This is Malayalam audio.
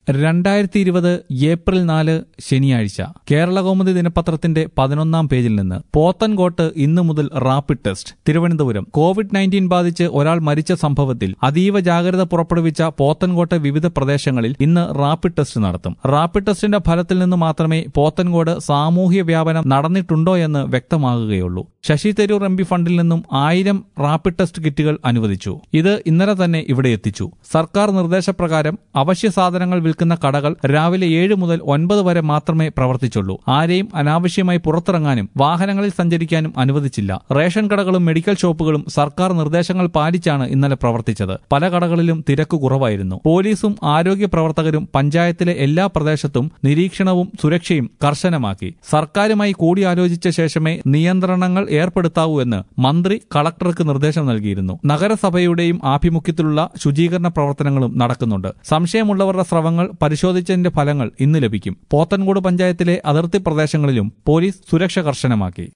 രണ്ടായിരത്തി ഇരുപത് ഏപ്രിൽ നാല് ശനിയാഴ്ച കേരളകൗമുദി ദിനപത്രത്തിന്റെ പതിനൊന്നാം പേജിൽ നിന്ന് പോത്തൻകോട്ട് ഇന്നു മുതൽ rapid test Thiruvananthapuram Covid nineteen ബാധിച്ച് ഒരാൾ മരിച്ച സംഭവത്തിൽ അതീവ ജാഗ്രത പുറപ്പെടുവിച്ച പോത്തൻകോട്ട് വിവിധ പ്രദേശങ്ങളിൽ ഇന്ന് റാപ്പിഡ് ടെസ്റ്റ് നടത്തും റാപ്പിഡ് ടെസ്റ്റിന്റെ ഫലത്തിൽ നിന്ന് മാത്രമേ പോത്തൻകോട് സാമൂഹ്യ വ്യാപനം നടന്നിട്ടുണ്ടോ എന്ന് വ്യക്തമാകുകയുള്ളൂ ശശി തരൂർ എം പി ഫണ്ടിൽ നിന്നും ആയിരം റാപ്പിഡ് ടെസ്റ്റ് കിറ്റുകൾ അനുവദിച്ചു ഇത് ഇന്നലെ തന്നെ ഇവിടെ എത്തിച്ചു സർക്കാർ നിർദ്ദേശപ്രകാരം അവശ്യ സാധനങ്ങൾ വിൽക്കുന്ന കടകൾ രാവിലെ ഏഴ് മുതൽ ഒൻപത് വരെ മാത്രമേ പ്രവർത്തിച്ചുള്ളൂ ആരെയും അനാവശ്യമായി പുറത്തിറങ്ങാനും വാഹനങ്ങളിൽ സഞ്ചരിക്കാനും അനുവദിച്ചില്ല റേഷൻ കടകളും മെഡിക്കൽ ഷോപ്പുകളും സർക്കാർ നിർദ്ദേശങ്ങൾ പാലിച്ചാണ് ഇന്നലെ പ്രവർത്തിച്ചത് പല കടകളിലും തിരക്ക് കുറവായിരുന്നു പോലീസും ആരോഗ്യ പ്രവർത്തകരും പഞ്ചായത്തിലെ എല്ലാ പ്രദേശത്തും നിരീക്ഷണവും സുരക്ഷയും കർശനമാക്കി സർക്കാരുമായി കൂടിയാലോചിച്ച ശേഷമേ നിയന്ത്രണങ്ങൾ ഏർപ്പെടുത്താവൂ എന്ന് മന്ത്രി കളക്ടർക്ക് നിർദ്ദേശം നൽകിയിരുന്നു നഗരസഭയുടെയും ആഭിമുഖ്യത്തിലുള്ള ശുചീകരണ പ്രവർത്തനങ്ങളും നടക്കുന്നുണ്ട് സംശയമുള്ളവരുടെ സ്രവങ്ങൾ പരിശോധിച്ചതിന്റെ ഫലങ്ങൾ ഇന്ന് ലഭിക്കും പോത്തൻകോട് പഞ്ചായത്തിലെ അതിർത്തി പ്രദേശങ്ങളിലും പോലീസ് സുരക്ഷ കർശനമാക്കി